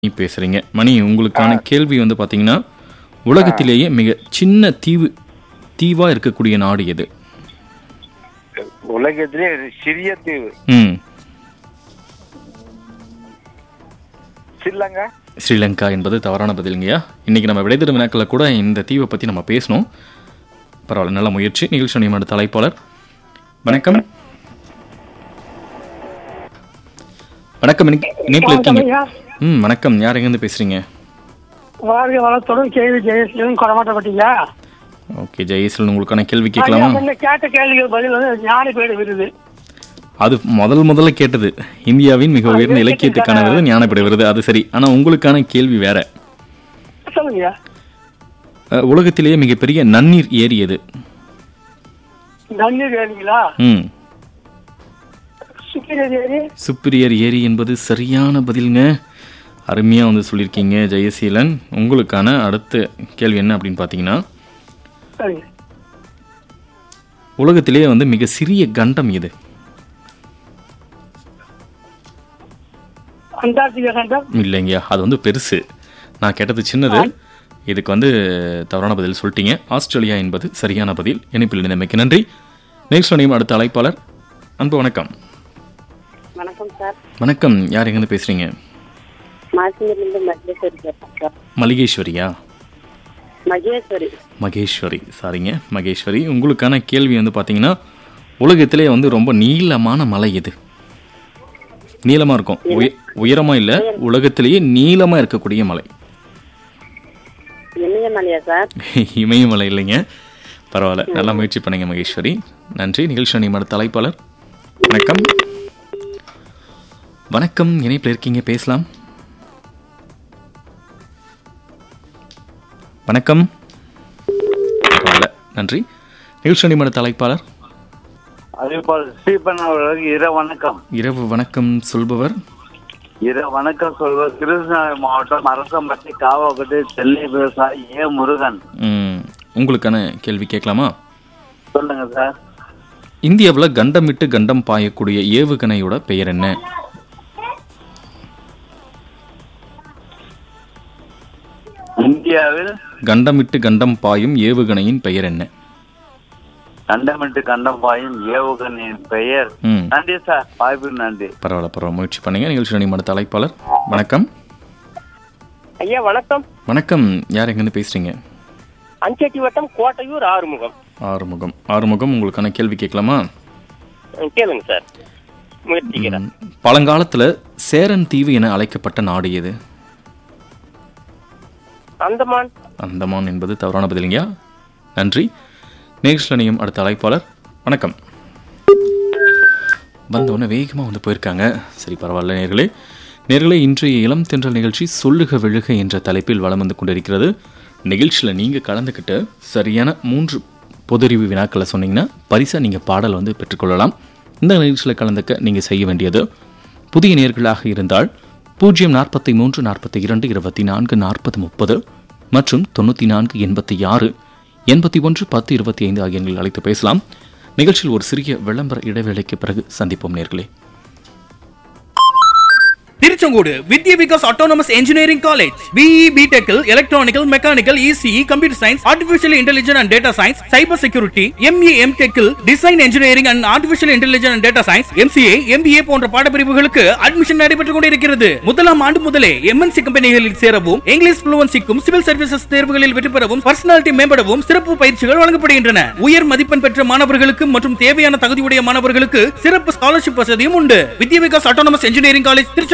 நீ பேசுறீங்க மணி உங்களுக்கான கேள்வி வந்து பாத்தீங்கன்னா உலகத்திலேயே மிக சின்ன தீவு தீவா இருக்கக்கூடிய நாடு எது உலகத்திலே ஒரு சிறிய தீவு ம் ஸ்ரீலங்கா ஸ்ரீலங்கா என்பது தவறான பதிலுங்கய்யா இன்னைக்கு நம்ம விடைதரும் வினாக்களில் கூட இந்த தீவை பற்றி நம்ம பேசணும் பரவாயில்ல நல்ல முயற்சி நிகழ்ச்சி நியமன தலைப்பாளர் வணக்கம் வணக்கம் இணைப்பு- இணைப்பில் இருக்கீங்க ஐயா ம் வணக்கம் யார் எங்கேருந்து பேசுறீங்க வாழ்க வளத்துடன் கேள்வி ஜெயசீலன் கொடமாட்டப்பட்டீங்க ஓகே ஜெயசீலன் உங்களுக்கான கேள்வி ஐயா கேட்கலாமா முன்ன கேட்ட கேள்விகள் பதில் வந்து ஞானபீட விருது அது முதல் முதல்ல கேட்டது இந்தியாவின் மிக உயர்ந்த இலக்கியத்துக்கான விருது ஞானப்பட விருது அது சரி ஆனா உங்களுக்கான கேள்வி வேற சொல்லுங்க அஹ், உலகத்திலேயே மிகப்பெரிய நன்னீர் ஏரி எது நன்னீர் ஏரிங்களா ம் சுக்கிரர் ஏரி சுப்பிரியர் ஏரி என்பது சரியான பதிலுங்க அருமையாக வந்து சொல்லியிருக்கீங்க ஜெயசீலன் உங்களுக்கான அடுத்த கேள்வி என்ன அப்படின்னு பார்த்தீங்கன்னா சரிங்க உலகத்திலேயே வந்து மிக சிறிய கண்டம் எது அண்டார்டிகா கண்டம் இல்லைங்கய்யா அது வந்து பெருசு நான் கேட்டது சின்னது இதுக்கு வந்து தவறான பதில் சொல்லிட்டீங்க ஆஸ்திரேலியா என்பது சரியான பதில் இணைப்பில் இணைந்தமைக்கு நன்றி நெக்ஸ்ட் நேம் அடுத்த அழைப்பாளர் அன்பு வணக்கம் வணக்கம் சார் வணக்கம் யார் எங்கேருந்து பேசுறீங்க மாசிங்கிலிருந்து மகேஸ்வரி பேசுறேன் சார் மளிகேஸ்வரியா மகேஸ்வரி மகேஸ்வரி சாரிங்க மகேஸ்வரி உங்களுக்கான கேள்வி வந்து பார்த்தீங்கன்னா உலகத்திலே வந்து ரொம்ப நீளமான மலை எது நீளமாக இருக்கும் உய உயரமாக இல்லை உலகத்திலேயே நீளமாக இருக்கக்கூடிய மலை இமயமலையா சார் இமயமலை இல்லைங்க பரவாயில்ல நல்லா முயற்சி பண்ணுங்க மகேஸ்வரி நன்றி நிகழ்ச்சி நியமன தலைப்பாளர் வணக்கம் வணக்கம் இணைப்பில் இருக்கீங்க பேசலாம் வணக்கம் பரவாயில்ல நன்றி நிகழ்ச்சி நியமன தலைப்பாளர் அதே போல் ஸ்ரீபன் அவர்களுக்கு இர வணக்கம் இரவு வணக்கம் சொல்பவர் இர வணக்கம் சொல்வது கிருஷ்ணகிரி மாவட்டம் அரசம்பட்டி காவாக்கட்டு செல்லை விவசாயி ஏ முருகன் ம், உங்களுக்கான கேள்வி கேட்கலாமா சொல்லுங்க சார் இந்தியாவில் கண்டம் விட்டு கண்டம் பாயக்கூடிய ஏவுகணையோட பெயர் என்ன இந்தியாவில் கண்டம் விட்டு கண்டம் பாயும் ஏவுகணையின் பெயர் என்ன கண்டமிட்டு கண்டம் பாயும் ஏவுகணையின் பெயர் ம் நன்றி சார் வாய்ப்பு நன்றி பரவாயில்ல பரவாயில்ல முயற்சி பண்ணுங்க நிகழ்ச்சி நியமன தலைப்பாளர் வணக்கம் ஐயா வணக்கம் வணக்கம் யார் எங்கேருந்து பேசுறீங்க அஞ்செட்டி வட்டம் கோட்டையூர் ஆறுமுகம் ஆறுமுகம் ஆறுமுகம் உங்களுக்கான கேள்வி கேட்கலாமா ம், கேளுங்க சார் முயற்சிக்கிறேன் ம், பழங்காலத்துல சேரன் தீவு என அழைக்கப்பட்ட நாடு எது அந்தமான் அந்தமான் என்பது தவறான பதிலுங்கயா நன்றி நேக்ஸ்ட் நிலையம் அடுத்த அழைப்பாளர் வணக்கம் வந்தோடனே வேகமாக வந்து போயிருக்காங்க சரி பரவாயில்ல நேர்களே நேர்களே இன்றைய இளம் தென்றல் நிகழ்ச்சி சொல்லுக விழுக என்ற தலைப்பில் வலம் வந்து கொண்டிருக்கிறது நிகழ்ச்சியில் நீங்கள் கலந்துக்கிட்டு சரியான மூன்று பொதறிவு வினாக்களை சொன்னீங்கன்னா பரிசாக நீங்கள் பாடல் வந்து பெற்றுக்கொள்ளலாம் இந்த நிகழ்ச்சியில் கலந்துக்க நீங்கள் செய்ய வேண்டியது புதிய நேர்களாக இருந்தால் பூஜ்ஜியம் நாற்பத்தி மூன்று நாற்பத்தி இரண்டு இருபத்தி நான்கு நாற்பது முப்பது மற்றும் தொண்ணூற்றி நான்கு எண்பத்தி ஆறு எண்பத்தி ஒன்று பத்து இருபத்தி ஐந்து ஆகிய எண்களில் அழைத்து பேசலாம் நிகழ்ச்சியில் ஒரு சிறிய விளம்பர இடைவேளைக்கு பிறகு சந்திப்போம் நேர்களே Tiruchengode Vidya Vikas autonomous engineering college BE பிடெக்கில் electronical mechanical ECE computer science artificial intelligence and data science cyber security ME M டெக்கில் design engineering and artificial intelligence and data science MCA MBA போன்ற பாடப்பிரிவுகளுக்கு அட்மிஷன் நடைபெற்றுக் கொண்டிருக்கிறது முதலாம் ஆண்டு முதலே எம்என்சி கம்பெனிகளில் சேரவும் இங்கிலீஷ் புளுவன்சிக்கும் சிவில் சர்வீசஸ் தேர்வுகளில் வெற்றி பெறவும் பர்சனாலிட்டி மேம்படவும் சிறப்பு பயிற்சிகள் வழங்கப்படுகின்றன உயர் மதிப்பெண் பெற்ற மாணவர்களுக்கு மற்றும் தேவையான தகுதியுடைய மாணவர்களுக்கு சிறப்பு ஸ்காலர்ஷிப் வசதியும் உண்டு Vidya Vikas autonomous engineering college Tiruchengode